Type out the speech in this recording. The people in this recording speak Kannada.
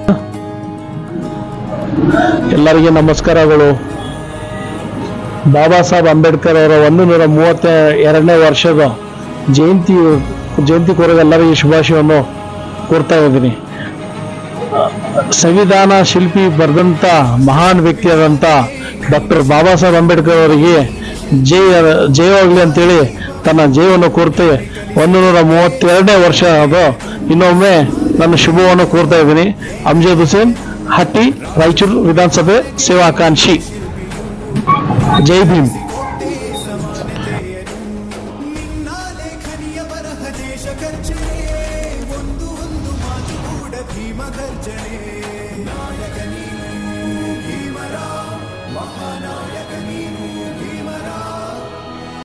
ಎಲ್ಲರಿಗೆ ನಮಸ್ಕಾರಗಳು ಬಾಬಾ ಸಾಹೇಬ್ ಅಂಬೇಡ್ಕರ್ ಅವರ ಒಂದು ನೂರ ಮೂವತ್ತ ಎರಡನೇ ವರ್ಷದ ಜಯಂತಿ ಜಯಂತಿ ಕೋರಗ ಎಲ್ಲರಿಗೆ ಶುಭಾಶಯವನ್ನು ಕೋರ್ತಾ ಇದ್ದೀನಿ ಸಂವಿಧಾನ ಶಿಲ್ಪಿ ಬರೆದಂಥ ಮಹಾನ್ ವ್ಯಕ್ತಿಯಾದಂಥ ಡಾಕ್ಟರ್ ಬಾಬಾ ಸಾಹೇಬ್ ಅಂಬೇಡ್ಕರ್ ಅವರಿಗೆ ಜಯ ಜಯವಾಗಲಿ ಅಂತೇಳಿ ತನ್ನ ಜಯವನ್ನು ಕೋರ್ತೆ ಒಂದು ನೂರ ಮೂವತ್ತೆರಡನೇ ವರ್ಷ ಅದು ಇನ್ನೊಮ್ಮೆ ನನ್ನ ಶುಭವನ್ನು ಕೋರ್ತಾ ಇದ್ದೀನಿ ಅಮ್ಜದ್ ಹುಸೇನ್ ಹಟ್ಟಿ ರಾಯಚೂರು ವಿಧಾನಸಭೆ ಸೇವಾಕಾಂಕ್ಷಿ ಜೈ ಭೀಮ್ ಲೇಖನಿಯ ಬರಹ ದೇಶ ಗರ್ಜನೆ ಒಂದು ಒಂದು ಮಾತು ಕೂಡ ಭೀಮ ಗರ್ಜನೆ ನಾಯಕ ನೀನು ಭೀಮರ ಮಹಾನಾಯಕ ನೀನು